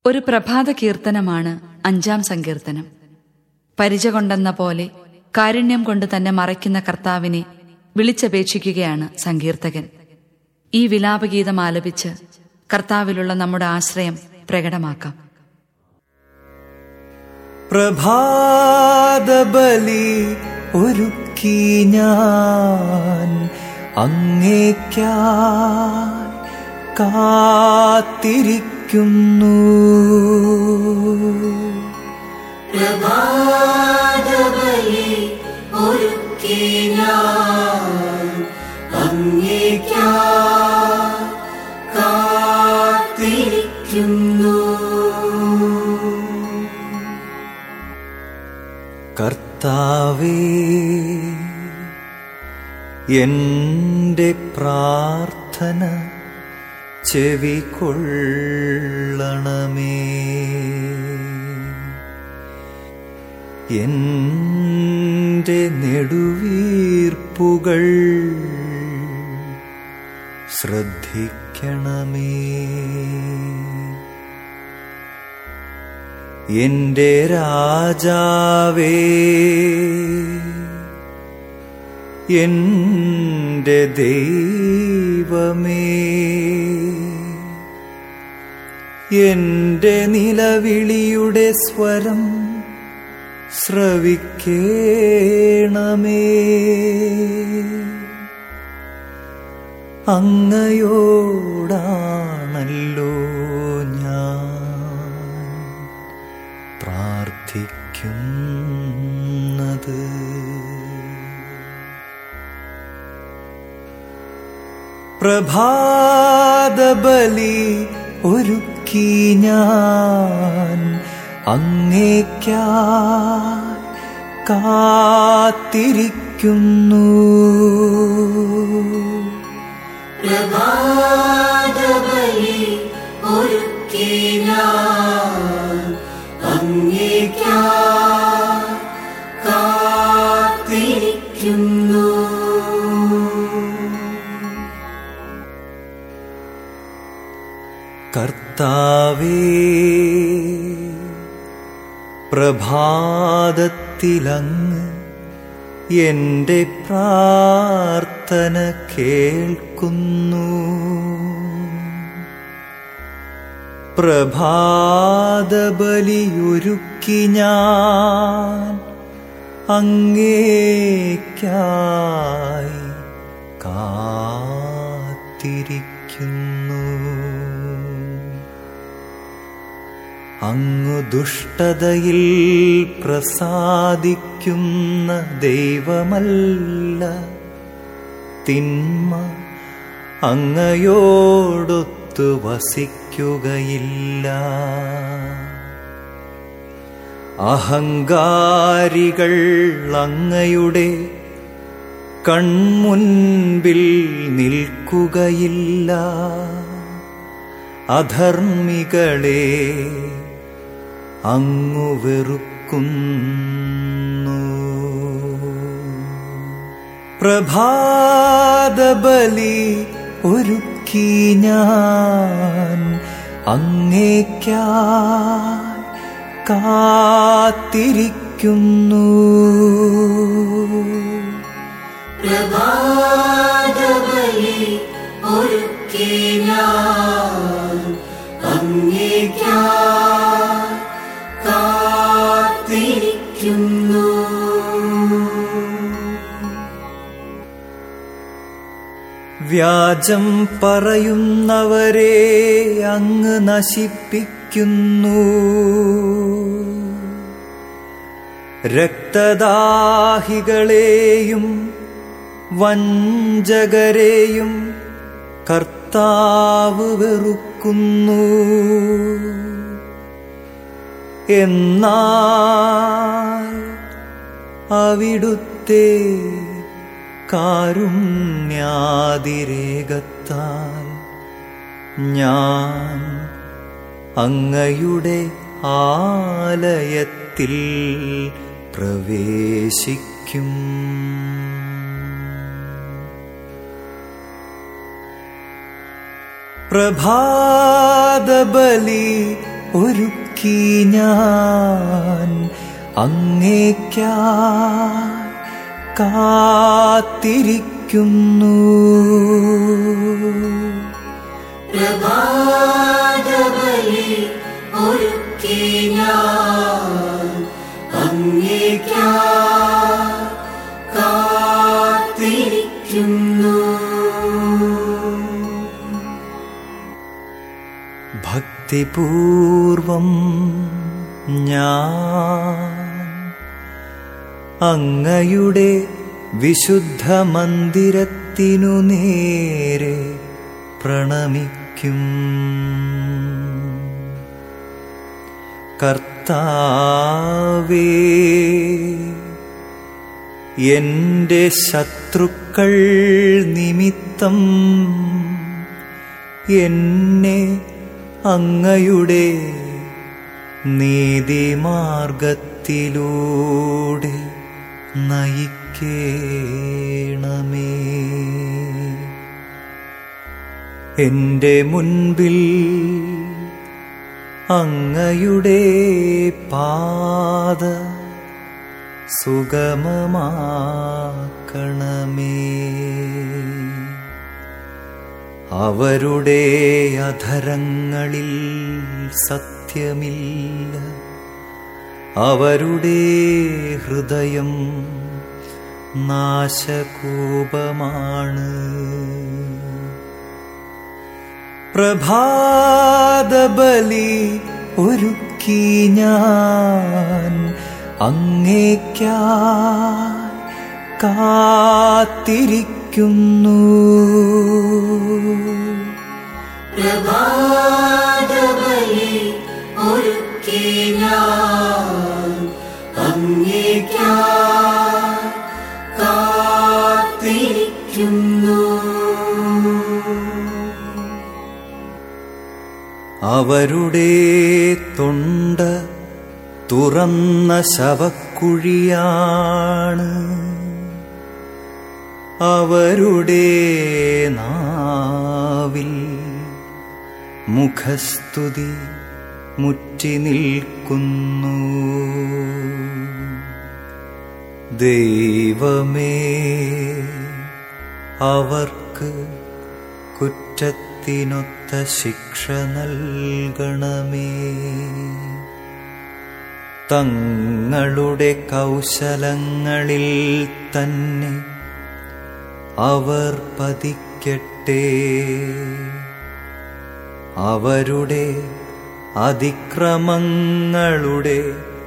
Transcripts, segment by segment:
ഒരു പ്രഭാത കീർത്തനമാണ് അഞ്ചാം സങ്കീർത്തനം പരിച കൊണ്ടെന്ന പോലെ കാരുണ്യം കൊണ്ട് തന്നെ മറയ്ക്കുന്ന കർത്താവിനെ വിളിച്ചപേക്ഷിക്കുകയാണ് സങ്കീർത്തകൻ ഈ വിലാപഗീതം ആലപിച്ച് കർത്താവിലുള്ള നമ്മുടെ ആശ്രയം പ്രകടമാക്കാം പ്രഭാതബലി ഒരുക്കി ഞാൻ അങ്ങേക്കായി കാത്തിരിക്കുന്നു പ്രഭാതബലി ഒരുക്കി ഞാൻ അങ്ങേക്കാ കാത്തിരിക്കുന്നു കർത്താവേ എന്റെ പ്രാർത്ഥന ചെവികൊള്ളണമേ എന്റെ നെടുവീർപ്പുകൾ ശ്രദ്ധിക്കണമേ എന്റെ രാജാവേ എന്റെ ദൈവമേ എന്റെ നിലവിളിയുടെ സ്വരം ശ്രവിക്കേണമേ അങ്ങയോടാണല്ലോ ഞാൻ പ്രാർത്ഥിക്കുന്നത് പ്രഭാതബലി ഒരുക്കി ഞാൻ അങ്ങേക്കായി കാത്തിരിക്കുന്നു പ്രഭാതബലി ഒരുക്കി ഞാൻ അങ്ങേക്കാ കാത്തിരിക്കുന്നു കർത്താവേ പ്രഭാതത്തിലങ്ങ് എന്റെ പ്രാർത്ഥന കേൾക്കുന്നു പ്രഭാതബലിയൊരുക്കി ഞാൻ അങ്ങേക്കായി കാത്തിരിക്കുന്നു അങ്ങു ദുഷ്ടതയിൽ പ്രസാദിക്കുന്ന ദൈവമല്ല തിന്മ അങ്ങയോടൊത്തു വസിക്കുകയില്ല അഹങ്കാരികൾ അങ്ങയുടെ കൺമുൻപിൽ നിൽക്കുകയില്ല അധർമ്മികളെ അങ്ങു വെറുക്കുന്നു പ്രഭാതബലി ഒരുക്കി ഞാൻ അങ്ങേക്കായി കാത്തിരിക്കുന്നു പ്രഭാതബലി ഒരുക്കി ഞാൻ അങ്ങേക്കാ കാത്തിരിക്കുന്നു വ്യാജം പറയുന്നവരെ അങ്ങ് നശിപ്പിക്കുന്നു രക്തദാഹികളെയും വഞ്ചകരെയും കർത്താവ് വെറുക്കുന്നു എന്നാൽ അവിടുത്തെ കാരുണ്യാതിരേകത്താൽ ഞാൻ അങ്ങയുടെ ആലയത്തിൽ പ്രവേശിക്കും പ്രഭാതബലി ഒരുക്കി ഞാൻ അങ്ങേക്കാ കാത്തിരിക്കുന്നു പ്രഭാതബലി ഒരുക്കി ഞാൻ അങ്ങേക്കാ കാത്തിരിക്കുന്നു ഭക്തിപൂർവം ഞാൻ അങ്ങയുടെ വിശുദ്ധ മന്ദിരത്തിനു നേരെ പ്രണമിക്കും കർത്താവേ എന്റെ ശത്രുക്കൾ നിമിത്തം എന്നെ അങ്ങയുടെ നീതിമാർഗത്തിലൂടെ നയിക്കേണമേ എന്റെ മുൻപിൽ അങ്ങയുടെ പാത സുഗമമാക്കണമേ അവരുടെ അധരങ്ങളിൽ സത്യമില്ല അവരുടെ ഹൃദയം നാശകൂപമാണ് പ്രഭാതബലി ഒരുക്കി ഞാൻ അങ്ങേക്കാ കാത്തിരിക്കുന്നു പ്രഭാതബലി ഒരുക്കി ഞാൻ അങ്ങേക്കാ കാത്തിരിക്കുന്നു അവരുടെ തൊണ്ട തുറന്ന ശവക്കുഴിയാണ് അവരുടെ നാവിൽ മുഖസ്തുതി മുറ്റി നിൽക്കുന്നു ദൈവമേ അവർക്ക് കുറ്റത്തിനൊത്ത ശിക്ഷ നൽകണമേ തങ്ങളുടെ കൗശലങ്ങളിൽ തന്നെ അവർ പതിക്കട്ടെ അവരുടെ അതിക്രമങ്ങളുടെ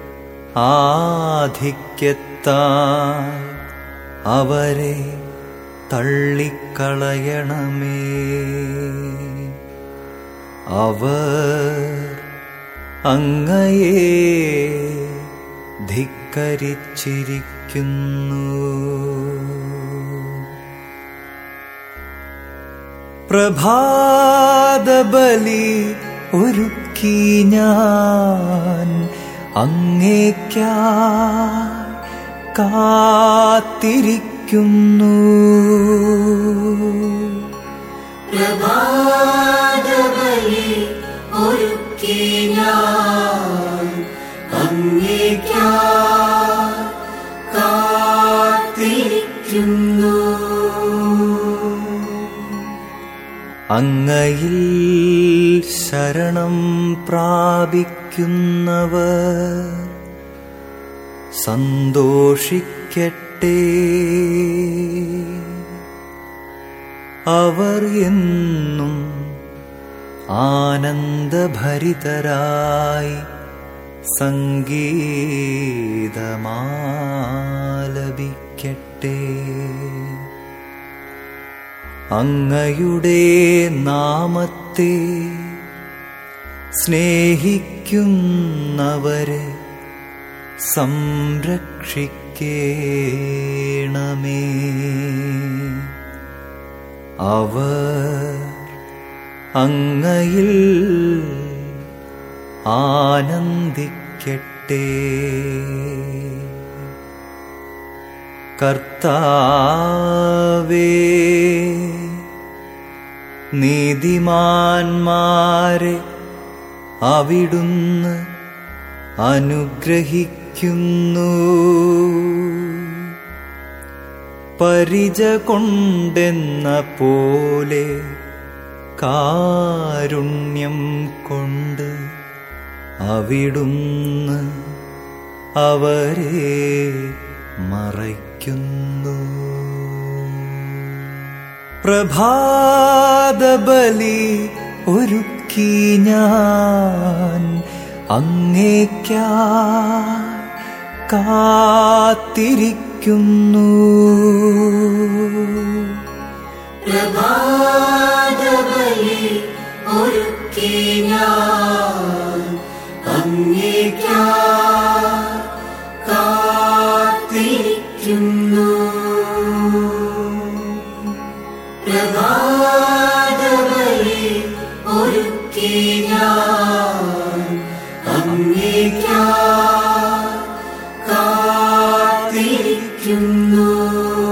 ആധിക്യത്താൽ അവരെ തള്ളിക്കളയണമേ അവർ അങ്ങയെ ധിക്കരിച്ചിരിക്കുന്നു പ്രഭാതബലി ഒരുക്കി ഞാൻ അങ്ങേക്കാ കാത്തിരിക്കുന്നു പ്രഭാതബലി ഒരുക്കി ഞാൻ അങ്ങേക്കാ കാത്തിരിക്കുന്നു അങ്ങയിൽ ശരണം പ്രാപിക്കുന്നവർ സന്തോഷിക്കട്ടെ അവർ എന്നും ആനന്ദഭരിതരായി സംഗീതമാലപിക്കട്ടെ അങ്ങയുടെ നാമത്തെ സ്നേഹിക്കുന്നവരെ സംരക്ഷിക്കേണമേ അവർ അങ്ങയിൽ ആനന്ദിക്കട്ടെ കർത്താവേ നീതിമാന്മാരെ അവിടുന്ന് അനുഗ്രഹിക്കുന്നു പരിച കൊണ്ടെന്ന പോലെ കാരുണ്യം കൊണ്ട് അവിടുന്ന് അവരെ മറയ്ക്കുന്നു പ്രഭാതബലി ഒരുക്കി ഞാൻ അങ്ങേക്കാ കാത്തിരിക്കുന്നു പ്രഭാതബലി ഒരുക്കി ഞാൻ അങ്ങേക്കാ കാത്തിരിക്കുന്നു പ്രഭാതബലി ഒരുക്കി ഞാൻ അങ്ങേക്കാ കാത്തിരിക്കുന്നു